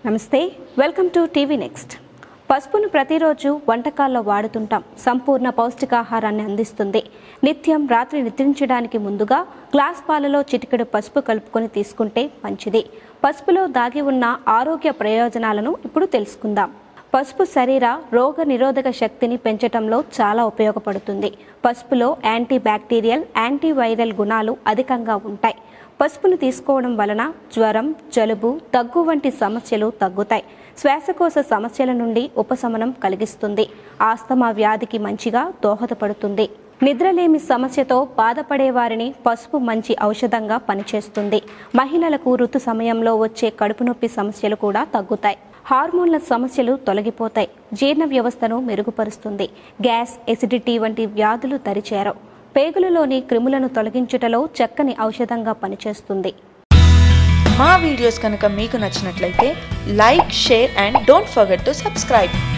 నమస్తే welcome to TV next పసుపును ప్రతిరోజు వంటకాల్లో వాడుతుంటాం సంపూర్ణ పౌష్టికాహారాన్ని అందిస్తుంది నిత్యం రాత్రి నిద్రించడానికి ముందుగా గ్లాస్ పాలలో చిటికెడు పసుపు కలుపుకొని తీసుకుంటే మంచిది పసుపులో దాగి ఉన్న ఆరోగ్య ప్రయోజనాలను ఇప్పుడు తెలుసుకుందాం పసుపు శరీర రోగ నిరోధక శక్తిని పెంచటంలో చాలా ఉపయోగపడుతుంది పసుపులో యాంటీ బ్యాక్టీరియల్ యాంటీవైరల్ గుణాలు అధికంగా ఉంటాయి పసుపును తీసుకోవడం వలన జ్వరం జలుబు దగ్గు వంటి సమస్యలు తగ్గుతాయి శ్వాసకోశ సమస్యల నుండి ఉపశమనం కలిగిస్తుంది ఆస్తమా వ్యాధికి మంచిగా దోహదపడుతుంది నిద్రలేమి సమస్యతో బాధపడే వారిని పసుపు మంచి ఔషధంగా పనిచేస్తుంది మహిళలకు ఋతు సమయంలో వచ్చే కడుపు నొప్పి సమస్యలు కూడా తగ్గుతాయి హార్మోన్ల సమస్యలు తొలగిపోతాయి జీర్ణ వ్యవస్థను మెరుగుపరుస్తుంది గ్యాస్ ఎసిడిటీ వంటి వ్యాధులు తరిచేరవు పేగులలోని క్రిములను తొలగించుటలో చక్కని ఔషధంగా పనిచేస్తుంది మా వీడియోస్ కనుక మీకు నచ్చినట్లయితే like share and don't forget to subscribe